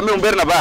தம்பி உன் பேர் என்னப்பா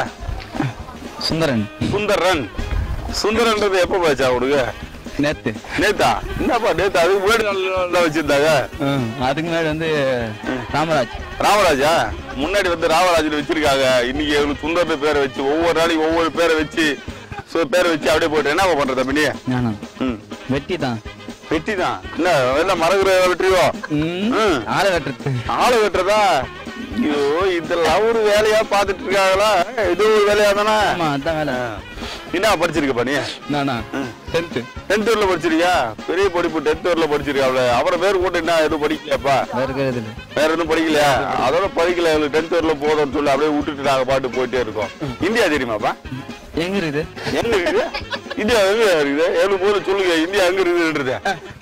சுந்தரன் சுந்தரன் சுந்தரன்றது எப்போ போச்சா உனக்கு நேத்து நேத்தா என்னப்பா நேத்தா அதுக்கு முன்னாடி நல்லா வச்சிருந்தாங்க அதுக்கு முன்னாடி வந்து ராமராஜ் ராமராஜா முன்னாடி வந்து ராமராஜன் வச்சிருக்காங்க இன்னைக்கு எங்களுக்கு சுந்தர் பேரை வச்சு ஒவ்வொரு நாளைக்கு ஒவ்வொரு பேரை வச்சு சு- பேரை வச்சு அப்படியே போயிட்டு என்ன பண்ற தம்பி நீ நானா ம் வெட்டி தான் வெட்டி தான் என்ன என்ன மரகுற வெற்றியோ ம். ஆளை வெட்டுறது ஆளு வெட்டுறதா ஐயோ இதெல்லாம் ஒரு வேலையா பாத்துட்டு இருக்காங்களா இது ஒரு வேலையா தானே ஆமா அதான் வேலை என்ன படிச்சிருக்கப்பா நீ நானா டென்த்து டென்த் ஊர்ல படிச்சிருக்கியா பெரிய படிப்பு டென்த் ஊர்ல படிச்சிருக்கா அவள அப்புறம் பேர் போட்டு என்ன எதுவும் படிக்கலையாப்பா வேற இருக்கிறது இல்லை வேற எதுவும் படிக்கலையா அதோட படிக்கல அவளுக்கு டென்த் ஊர்ல போதும்னு சொல்லி அப்படியே விட்டுட்டு நாங்க பாட்டு போயிட்டே இருக்கோம் இந்தியா தெரியுமாப்பா எங்க இருக்குது எங்க இருக்குது இந்தியா எங்க இருக்குது ஏழு மூணு சொல்லுங்க இந்தியா எங்க இருக்குதுன்றது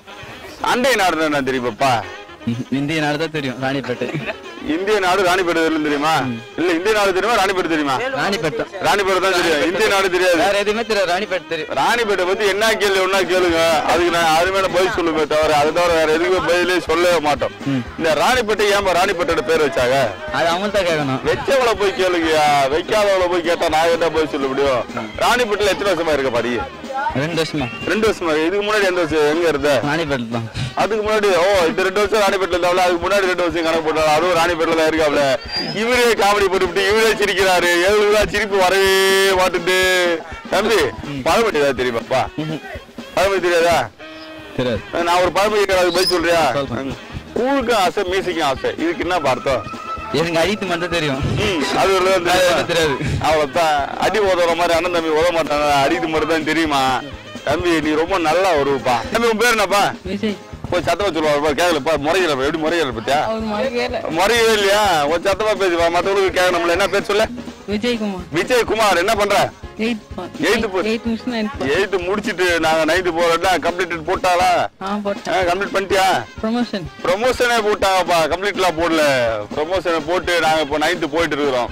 அண்டை நாடு என்ன தெரியுமாப்பா இந்திய நாடு தான் தெரியும் ராணிப்பேட்டை இந்திய நாடு ராணிப்பேட்டை தெரியல தெரியுமா இல்ல இந்திய நாடு தெரியுமா ராணிப்பேட்டை தெரியுமா ராணிப்பேட்டை ராணிப்பேட்டை தான் தெரியும் இந்திய நாடு தெரியாது வேற எதுவுமே தெரியாது ராணிப்பேட்டை தெரியும் ராணிப்பேட்டை பத்தி என்ன கேள்வி ஒன்னா கேளுங்க அதுக்கு நான் அருமையான பதில் சொல்லுமே தவிர அது தவிர வேற எதுவுமே பதிலே சொல்லவே மாட்டோம் இந்த ராணிப்பேட்டை ஏன்பா ராணிப்பேட்டோட பேர் வச்சாங்க அது அவங்க தான் கேட்கணும் வச்சவளை போய் கேளுங்கயா வைக்காதவளை போய் கேட்டா நான் என்ன போய் சொல்ல முடியும் ராணிப்பேட்டில் எத்தனை வருஷமா இருக்க பாடி ரெண்டு வருஷமா ரெண்டு வருஷமா இதுக்கு முன்னாடி எந்த வருஷம் எங்க இருந்த ராணிப்பேட்டை தான் அதுக்கு முன்னாடி ஓ இந்த ரெண்டு வருஷம் ராணிப்பேட்டில் இருந்தாவில அதுக்கு முன்னாடி ரெண்டு வருஷம் கணக்கு போட்டாலும் அதுவும் ராணிப்பேட்டில் தான் இருக்காப்ல இவரே காமெடி போட்டுவிட்டு இவரே சிரிக்கிறாரு எவ்வளவு சிரிப்பு வரவே மாட்டுட்டு தம்பி பழமொழி ஏதாவது தெரியுமாப்பா பழமொழி தெரியாதா தெரியாது நான் ஒரு பழமொழி அதுக்கு பதில் சொல்றியா சொல்றேன். கூழுக்கும் ஆசை மீசிக்கும் ஆசை இதுக்கு என்ன அர்த்தம் எனக்கு அடித்து மட்டும் தெரியும் ம், அது ஒரு அது எனக்கு தெரியாது அவ்வளவுதான் அடி உதவுற மாதிரி அண்ணன் தம்பி உதவ மாட்டாங்க அடித்து மட்டும் தான் தெரியுமா தம்பி நீ ரொம்ப நல்லா வருவப்பா தம்பி உன் பேர் என்னப்பா விஜய் போய் சத்தமா சொல்லுவாருப்பா கேட்கலப்பா முறையில எப்படி முறையில பத்தியா அவர் மறுக்கையில முறையவே இல்லையா கொஞ்சம் சத்தமா பேசுவா மத்தவங்களுக்கு கேட்கணும்ல என்ன பேர் சொல்ல விஜயகுமார் விஜய் குமார் என்ன பண்ற எயித் Eighth போ- எயித் மிஷன் நைன்த் எயித்து முடிச்சிட்டு நாங்க நைட்டு போறோம்னா கம்ப்ளீட் போட்டாளா ஆ போட்டேன் கம்ப்ளீட் பண்ணிட்டியா ப்ரொமோஷன் ப்ரொமோஷனே போட்டாங்கப்பா கம்ப்ளீட்லாம் போடல ப்ரொமோஷனை போட்டு நாங்க இப்போ நைன்த்து போயிட்டு இருக்கிறோம்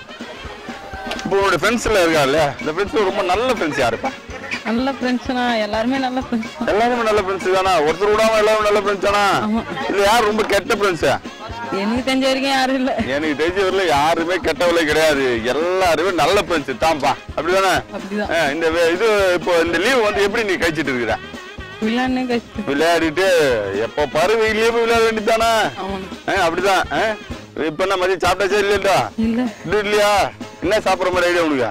இப்போ உன்னோட ஃப்ரெண்ட்ஸ்ல இருக்கார்ல இந்த ஃப்ரெண்ட்ஸ் ரொம்ப நல்ல ஃப்ரெண்ட்ஸ் யாருப்பா நல்ல ஃப்ரெண்ட்ஸ்னா எல்லாருமே நல்ல ஃப்ரெண்ட்ஸ் தான் எல்லாருமே நல்ல ஃப்ரெண்ட்ஸ் தானா ஒருத்தர் விடாம எல்லாரும் நல்ல ஃப்ரெண்ட்ஸ் தானா ஆமா. இல்ல யார் ரொம்ப கெட்ட ஃப்ரெண்ட்ஸ் எனக்கு தெரிஞ்ச வரைக்கும் யாரும் இல்ல எனக்கு தெரிஞ்சவரில் யாருமே கெட்டவளே கிடையாது எல்லாருமே நல்ல ஃப்ரெண்ட்ஸ் தான்ப்பா அப்படிதானே அப்படிதான் ஆ, இந்த வே- இது இப்போ இந்த லீவ் வந்து எப்படி நீ கழிச்சிட்டு இருக்கிற விளையாடுனே கஷ்டம் விளையாடிட்டு எப்போ பாரு வெயிலே போய் விளையாட வேண்டியதானே ஆமாண்ணா அப்படிதான் ஆ? இப்ப என்ன மதியம் சாப்பிட்டாச்சா இல்லையா இல்ல இது இல்லையா என்ன சாப்பிடுற மாதிரி ஐடியா உனக்கு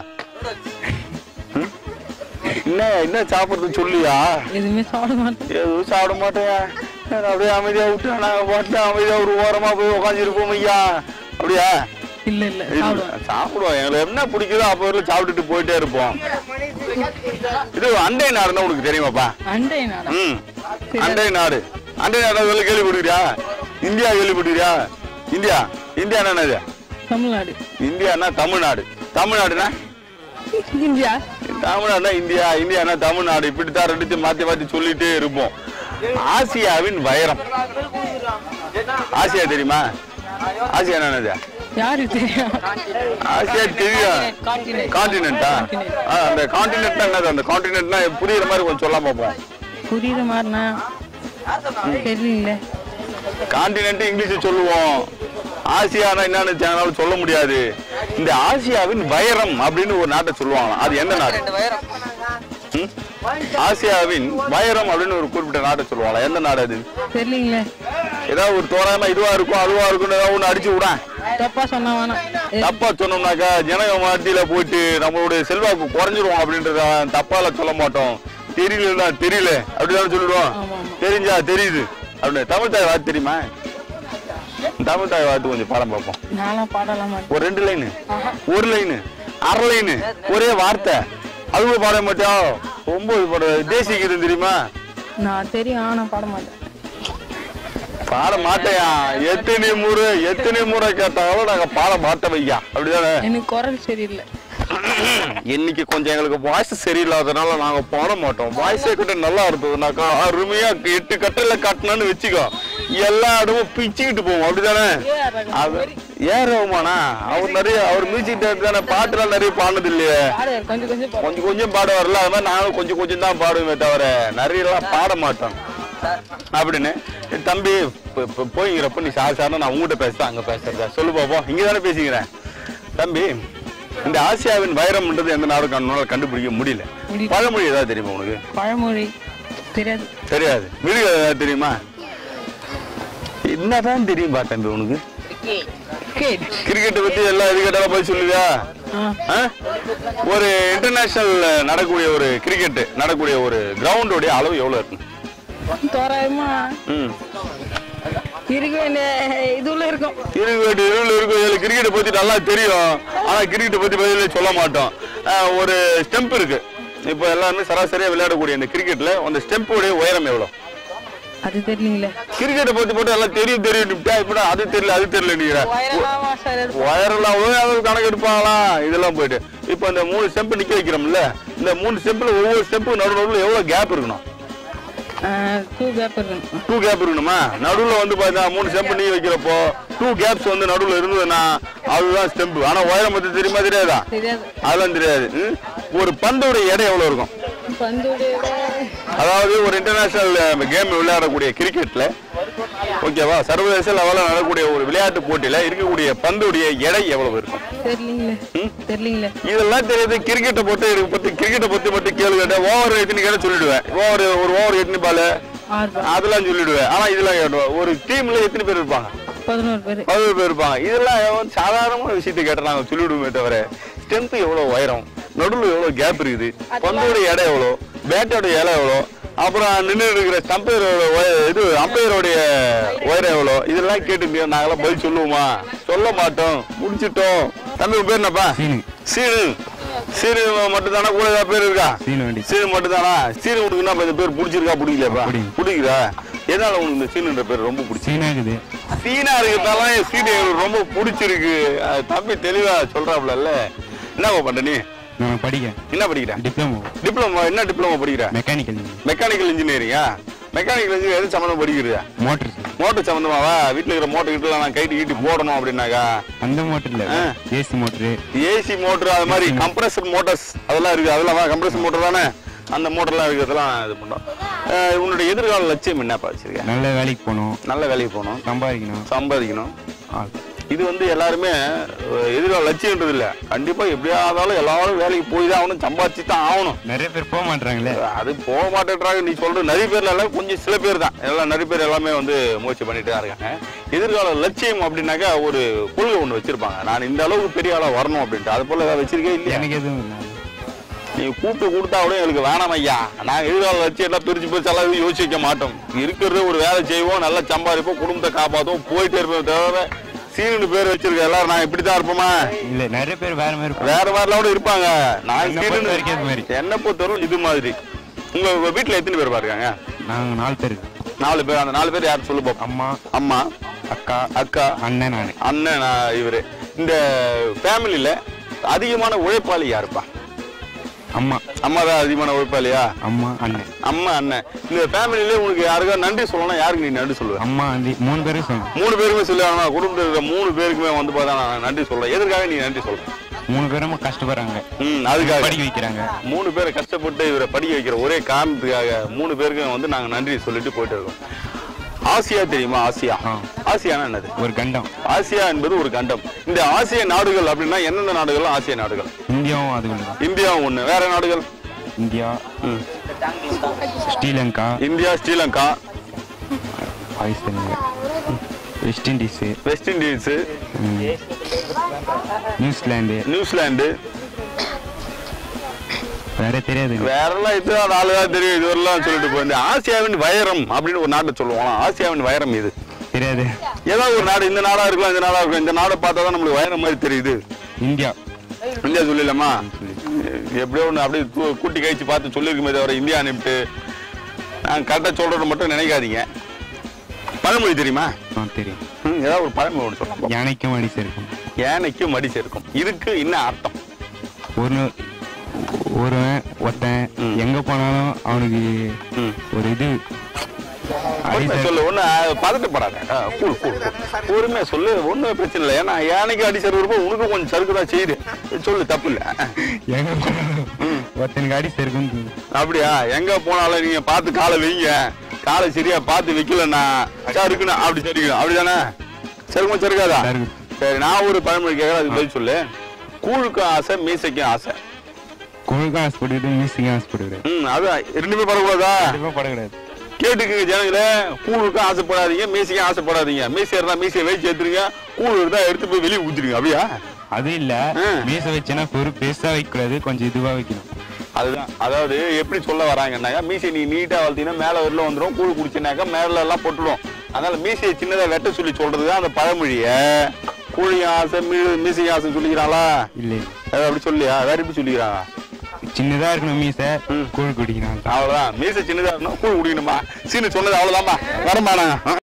ம்? என்ன என்ன சாப்பிடுறது சொல்லியா எதுவுமே சாப்பிட மாட்டேன் எதுவும் சாப்பிட மாட்டேன் நான் அப்படியே அமைதியா விட்டு நாங்க பாட்டு அமைதியா ஒரு ஓரமா போய் உட்காந்துருப்போம் ஐயா அப்படியா இல்ல இல்ல இல்ல, சாப்பிடுவேன் சாப்பிடுவோம் எங்களுக்கு என்ன பிடிக்குதோ அப்போ வரையிலும் சாப்பிட்டுட்டு போயிட்டே இருப்போம் இது அண்டை நாடுன்னா உனக்கு தெரியுமாப்பா அண்டை நாடா ம் அண்டை நாடு அண்டை நாடு வெளில கேள்விப்பட்டிருக்கியா இந்தியா கேள்விப்பட்டிருக்கியா இந்தியா இந்தியா என்னது தமிழ்நாடு இந்தியானா தமிழ்நாடு தமிழ்நாடுனா இந்தியா தமிழ்நாடுனா இந்தியா இந்தியானா தமிழ்நாடு இப்படித்தான் ரெண்டுத்தையும் மாத்தி மாத்தி சொல்லிட்டே இருப்போம் ஆசியாவின் வைரம் ஆசியா தெரியுமா ஆசியா என்னது யாரு தெரியும் ஆசியா தெரியும் கான்டினென்ட் கான்டினென்ட்டா அந்த கான்டினென்ட்னா என்னது அந்த கான்டினென்ட்னா புரியுற மாதிரி கொஞ்சம் சொல்லாம பார்ப்போம் புரியுற மாதிரினா தெரியல கான்டினென்ட் இங்கிலீஷ் சொல்லுவோம் ஆசியானா என்னன்னு எங்களால சொல்ல முடியாது இந்த ஆசியாவின் வைரம் அப்படின்னு ஒரு நாட்டை சொல்லுவாங்களாம் அது எந்த நாடு ம்? ஆசியாவின் வைரம் அப்படின்னு ஒரு குறிப்பிட்ட நாட்டை சொல்லுவாங்களா எந்த நாடு அது தெரியலீங்களே ஏதாவது ஒரு தோராயமா இதுவா இருக்கும் அதுவா இருக்கும்னு ஏதாவது ஒண்ணு அடிச்சு விடான் தப்பா சொன்னா வேணாம் எ- தப்பா சொன்னோம்னாக்கா ஜனங்க மத்தியில போயிட்டு நம்மளுடைய செல்வாக்கு குறைஞ்சிரும் அப்படின்றத தப்பால சொல்ல மாட்டோம் தெரியலன்னா தெரியல அப்படிதான் சொல்லிடுவோம் ஆமா, ஆமா. தெரிஞ்சா தெரியுது அப்படின்னு தமிழ் தாய் வார்த்தை தெரியுமா தமிழ் தாய் வார்த்தை கொஞ்சம் பாடம் பார்ப்போம் நான்லாம் பாடலாம் மாட்டேன் ஒரு ரெண்டு லைனு ஒரு லைனு அரை லைனு ஒரே வார்த்தை அதுவும் பாட மாட்டோம் ரொம்ப இது பாட தேசிய கீதம் தெரியுமா நான் தெரியும் ஆனா பாட மாட்டேன் பாட மாட்டேயா எத்தனை முறை எத்தனை முறை கேட்டாலும் நாங்க பாட மாட்டோம் ஐயா அப்படிதானே எனக்கு குரல் சரியில்லை இன்னைக்கு கொஞ்சம் எங்களுக்கு வாய்ஸ் சரியில்லாதனால நாங்க பாட மாட்டோம் வாய்ஸே கிட்ட நல்லா இருந்ததுனாக்கா அருமையா எட்டு கட்டையில கட்டணும்னு வச்சுக்கோ எல்லா இடமும் பிச்சுக்கிட்டு போவோம் அப்படிதானே அது ஏன் ரகுமானா அவர் நிறைய அவர் மியூசிக் தானே பாட்டுலாம் நிறைய பாடினது இல்லையே பாடுவார் கொஞ்சம் கொஞ்சம் பாடு கொஞ்சம் கொஞ்சம் பாடுவார்ல அது மாதிரி நானும் கொஞ்சம் கொஞ்சம் தான் பாடுவேன் தவிர நிறைய எல்லாம் பாட மாட்டோம் அப்படின்னு தம்பி இப்ப- இப்ப போய்ங்கிறப்ப நீ சாதாரண நான் உங்ககிட்ட பேசுறேன் அங்க பேசுறதா சொல்லு பாப்போம் இங்க தானே பேசிக்கிறேன் தம்பி இந்த ஆசியாவின் வைரம்ன்றது எந்த நாடும் கண்ணால கண்டுபிடிக்க முடியல முடியல. பழமொழி ஏதாவது தெரியுமா உனக்கு பழமொழி தெரியாது தெரியாது மிருக ஏதாவது தெரியுமா என்னதான் தெரியும் பா தம்பி உனக்கு கிரிக்கெட் கிரிக்கெட்டை பத்தி எல்லாம் இது கேட்டாலும் போய் சொல்லுவியா ஆ ஆ? ஒரு இன்டர்நேஷனல் நடக்கக்கூடிய ஒரு கிரிக்கெட் நடக்கக்கூடிய ஒரு கிரவுண்டோடைய அளவு எவ்வளவு இருக்கும் தோராயமா ம் இருக்க வேண்டிய இதுல இருக்கும் இருபது இருபது இருக்கும் ஏழு கிரிக்கெட்டை பத்தி நல்லா தெரியும் ஆனா கிரிக்கெட்டை பத்தி பதிலே சொல்ல மாட்டோம் ஆ, ஒரு ஸ்டெம்ப் இருக்கு இப்போ எல்லாருமே சராசரியா விளையாடக்கூடிய இந்த கிரிக்கெட்ல அந்த ஸ்டெம்போடைய உயரம் எவ்வளவு அது தெரியலீங்களே கிரிக்கெட்டை பத்தி மட்டும் எல்லாம் தெரியும் தெரியும் இப்ப அது தெரியல அது தெரியல நீங்க உயரலாமா சார் இருக்கும் ஒயரெல்லாம் ஒவ்வொரு கணக்கு எடுப்பாங்களா இதெல்லாம் போயிட்டு இப்போ இந்த மூணு ஸ்டெம்ப் நிக்க வைக்கிறோம்ல இந்த மூணு ஸ்டெம்ப்ல ஒவ்வொரு ஸ்டெம்ப்பு நடுவு நடுவில் எவ்வளவு கேப் இருக்கணும் டூ பேப்பர் இருக்கணும் டூ கேப் இருக்கணுமா நடுவில் வந்து பார்த்தா மூணு ஸ்டெம்ப் நீ வைக்கிறப்போ டூ கேப்ஸ் வந்து நடுவில் இருந்ததுன்னா அதுதான் ஸ்டெம்ப் ஆனா உயரம் பத்தி தெரியுமா தெரியாதா தெரியாது அதெல்லாம் தெரியாது ம்? ஒரு பந்தோட எடை எவ்வளவு இருக்கும் பந்துடைய அதாவது ஒரு இன்டர்நேஷனல் கேம் விளையாடக்கூடிய கிரிக்கெட்ல ஓகேவா சர்வதேச லெவலில் நடக்கக்கூடிய ஒரு விளையாட்டு போட்டியில இருக்கக்கூடிய பந்துடைய எடை எவ்வளவு இருக்கும் தெரியலீங்களே தெரியலீங்களே இதெல்லாம் தெரியுது கிரிக்கெட்டை பத்தி எனக்கு பத்தி கிரிக்கெட்டை பத்தி மட்டும் கேள்வி கேட்டேன் ஓவர் எத்தனை கேட்ட சொல்லிடுவேன் ஓவர் ஒரு ஓவர் எத்தனை பால் ஆறு பேர் அதெல்லாம் சொல்லிடுவேன் ஆனா இதெல்லாம் கேட்டுவேன் ஒரு டீம்ல எத்தனை பேர் இருப்பாங்க பதினோரு பேர் பதினோரு பேர் இருப்பாங்க இதெல்லாம் வந்து சாதாரணமான விஷயத்தை கேட்ட நாங்க சொல்லிவிடுவோமே தவிர ஸ்ட்ரென்த் எவ்வளவு உயரம் நடுவில் எவ்வளவு கேப் இருக்குது பந்தோட எடை எவ்வளோ பேட்டோட இலை எவ்வளோ அப்புறம் நின்று இருக்கிற ஸ்டம்பையரோட இது அம்பையரோடைய உயரம் எவ்வளோ இதெல்லாம் கேட்டு நாங்களாம் பதில் சொல்லுவோமா சொல்ல மாட்டோம் முடிச்சிட்டோம் தம்பி உன் பேர் என்னப்பா சீனு சீனு சீனு மட்டும் தானே கூட ஏதாவது பேர் இருக்கா சீனு வண்டி சீனு மட்டும் தானா சீனு உனக்கு என்ன இந்த பேர் பிடிச்சிருக்கா பிடிக்கலையாப்பா பிடிக்கும். பிடிக்குதா எதனால உனக்கு இந்த சீனுன்ற பேர் ரொம்ப பிடிச்சி சீனா இருக்குது சீனா இருக்கிறதால என் சீனு எனக்கு ரொம்ப பிடிச்சிருக்கு அது தம்பி தெளிவா சொல்றாப்ல என்னப்பா பண்ற நீ நான் படிக்க என்ன படிக்கிற டிப்ளமோ டிப்ளமோ என்ன டிப்ளமோ படிக்கிற மெக்கானிக்கல் மெக்கானிக்கல் இன்ஜினியரிங்கா மெக்கானிக்கல் இன்ஜினியர் எது சம்மந்தம் படிக்கிறதா மோட்டர் மோட்டர் சம்மந்தமாவா வீட்டில் இருக்கிற மோட்டர் கிட்ட நான் கைட்டு கீட்டி போடணும் அப்படின்னாக்கா அந்த மோட்டர் இல்ல ஆ. ஏசி மோட்டரு ஏசி மோட்டர் அது மாதிரி கம்ப்ரஸர் மோட்டர்ஸ் அதெல்லாம் இருக்கு அதெல்லாம் கம்ப்ரஸர் மோட்டர் தானே அந்த மோட்டர்லாம் இருக்கிறதெல்லாம் இது பண்ணோம் அஹ் உன்னுடைய எதிர்கால லட்சியம் என்னப்பா வச்சிருக்க நல்ல வேலைக்கு போகணும் நல்ல வேலைக்கு போகணும் சம்பாதிக்கணும் சம்பாதிக்கணும் ஆ. இது வந்து எல்லாருமே அஹ், எதிர்கால லட்சியன்றது இல்ல கண்டிப்பா எப்படியாவது எல்லாரும் வேலைக்கு போய் தான் ஆகணும் சம்பாதிச்சு தான் ஆகணும் நிறைய பேர் போக மாட்டாங்களே அது போக மாட்டேன்றாங்க நீ சொல்ற நிறைய பேர்ல எல்லாம் கொஞ்சம் சில பேர் தான் எல்லாம் நிறைய பேர் எல்லாமே வந்து முயற்சி பண்ணிட்டு தான் இருக்காங்க எதிர்கால லட்சியம் அப்படின்னாக்கா ஒரு கொள்கை ஒண்ணு வச்சிருப்பாங்க நான் இந்த அளவுக்கு பெரிய ஆளா வரணும் அப்படின்ட்டு அது போல ஏதாவது வச்சிருக்கே இல்லையா எனக்கு எதுவும் இல்லை நீ கூப்பிட்டு கொடுத்தா கூட எங்களுக்கு வேணாம் ஐயா நாங்க எதிர்கால லட்சியம் எல்லாம் பிரிச்சு பிரிச்சு எல்லாம் எதுவும் யோசிக்க மாட்டோம் இருக்கிறது ஒரு வேலை செய்வோம் நல்லா சம்பாதிப்போம் குடும்பத்தை காப்பாத்துவோம் போயிட்டே இருப்போம் தவிர சீனு பேர் வச்சிருக்க எல்லாரும் நான் இப்படித்தான் இருப்போமா இல்ல நிறைய பேர் வேற மாதிரி இருப்பாங்க. வேற மாதிரிலாம் கூட இருப்பாங்க நான் என்னை சீனுன்னு பொறுத்த வரைக்கும் இது மாதிரி. என்ன பொறுத்தவரை இது மாதிரி உங்க உங்க வீட்டுல எத்தனை பேர் பாருக்காங்க நாங்க நாலு பேர் நாலு பேர் அந்த நாலு பேர் யார் சொல்லு பாப்போம் அம்மா அம்மா அக்கா அக்கா அண்ணன் நானு அண்ணன் நான் இவரு இந்த ஃபேமிலியில அதிகமான உழைப்பாளி யாருப்பா அம்மா அம்மா தான் அதிகமான உழைப்பாளியா அம்மா அண்ணன் அம்மா அண்ணன் இந்த ஃபேமிலியில உனக்கு யாருக்கா நன்றி சொல்லணும் யாருக்கு நீ நன்றி சொல்லுவ அம்மா வந்து மூணு பேரும் சொன்னோம் மூணு பேருமே சொல்லுவாங்க குடும்பத்தில் இருக்கிற மூணு பேருக்குமே வந்து பார்த்தா நான் நன்றி சொல்றேன் எதற்காக நீ நன்றி சொல்ற மூணு பேரும் கஷ்டப்படுறாங்க ம் அதுக்காக படிக்க வைக்கிறாங்க மூணு பேரை கஷ்டப்பட்டு இவரை படிக்க வைக்கிற ஒரே காரணத்துக்காக மூணு பேருக்கும் வந்து நாங்க நன்றி சொல்லிட்டு போயிட்டு இருக்கோம் ஆசியா தெரியுமா ஆசியா ஆ. ஆசியானா என்னது ஒரு கண்டம் ஆசியா என்பது ஒரு கண்டம் இந்த ஆசிய நாடுகள் அப்படின்னா எந்தெந்த நாடுகள் ஆசிய நாடுகள் இந்தியாவும் அது ஒன்று இந்தியாவும் ஒண்ணு வேற நாடுகள் இந்தியா ம். Sri Lanka India Sri Lanka Pakistan West Indies West Indies ம், நியூசிலாந்து நியூசிலாந்து வேற தெரியாது வேறெல்லாம் இதுதான் நாலு தான் தெரியும் இதுவரெல்லாம் சொல்லிட்டு போய் இந்த ஆசியாவின் வைரம் அப்படின்னு ஒரு நாட்டை சொல்லுவாங்க ஆசியாவின் வைரம் இது தெரியாது ஏதாவது ஒரு நாடு இந்த நாடா இருக்கலாம் இந்த நாடா இருக்கலாம் இந்த நாடை பார்த்தா தான் நம்மளுக்கு வைரம் மாதிரி தெரியுது இந்தியா இந்தியா சொல்லிடலாமா எப்படியோ ஒன்று அப்படியே கூ- கூட்டி கழிச்சு பார்த்து சொல்லியிருக்குமே தவிர இந்தியா அனுப்பிட்டு நான் கரெக்டாக சொல்றது மட்டும் நினைக்காதீங்க பழமொழி தெரியுமா ஆ தெரியும் ம், ஏதாவது ஒரு பழமொழி ஒன்று சொல்லலாம் யானைக்கும் அடி சேர்க்கும் யானைக்கு மடி சேர்க்கும் இதுக்கு என்ன அர்த்தம் ஒரு ஒருவன் ஒருத்தன் ம். எங்க போனாலும் அவனுக்கு ம். ஒரு இது அடி பொறுமையா சேர்- சொல்லு ஒண்ணு பதட்டப்படாத ஆ, கூல் கூல் கூல். பொறுமையா சொல்லு ஒண்ணும் பிரச்சனை இல்லை ஏன்னா யானைக்கு அடி சருக்கு இருக்கும் உனக்கு கொஞ்சம் சறுக்கு தான் செய்யுது சொல்லு தப்பு இல்லை எங்க போனாலும் ஒருத்தனுக்கு அடி சேர்க்கும் அப்படியா எங்க போனாலும் நீங்க பார்த்து காலை வைங்க காலை சரியா பார்த்து வைக்கலன்னா சறுக்குன்னு அப்படி சரிக்கணும் அப்படிதானே சருக்குமா சருக்காதா சறுக்கு. சரி நான் ஒரு பழமொழி கேட்கறேன் அதுக்கு பதில் சொல்லு கூழுக்கும் ஆசை மீசைக்கும் ஆசை கோழுக்கும் ஆசைப்படுகிறது மீசிக்கும் ஆசைப்படுகிறது ம் அதான் ரெண்டுமே படக்கூடாதா கண்டிப்பாக படக்கூடாது கேட்டுக்குங்க ஜனங்களே கூழுக்கும் ஆசைப்படாதீங்க மீசைக்கும் ஆசைப்படாதீங்க மீசை இருந்தா மீசையை வச்சு எடுத்துருங்க கூழ் இருந்தா எடுத்து போய் வெளியே ஊத்திருங்க அப்படியா அது இல்ல ஆ. மீசை வச்சேன்னா பெரு பெருசா வைக்கக்கூடாது கொஞ்சம் இதுவா வைக்கணும் அதுதான் அதாவது எப்படி சொல்ல வராங்கன்னாக்கா மீசை நீ நீட்டா வளர்த்தீங்கன்னா மேல வரல வந்துடும் கூழ் குடிச்சினாக்கா மேல எல்லாம் பொட்டுடும் அதனால மீசையை சின்னதா வெட்ட சொல்லி சொல்றது தான் அந்த பழமொழிய கூழியும் ஆசை மீ மீசையும் ஆசை சொல்லிக்கிறாங்களா இல்லை அது அப்படி சொல்லியா வேற எப்படி சொல்லிக்கிறாங்க சின்னதா இருக்கணும் மீசை ம். கூழ் குடிக்கணும் அவ்வளவுதான் மீசை சின்னதா இருக்கணும் கூழ் குடிக்கணுமா சீனு சொன்னது அவ்வளவுதான்பா வரமா நாங்க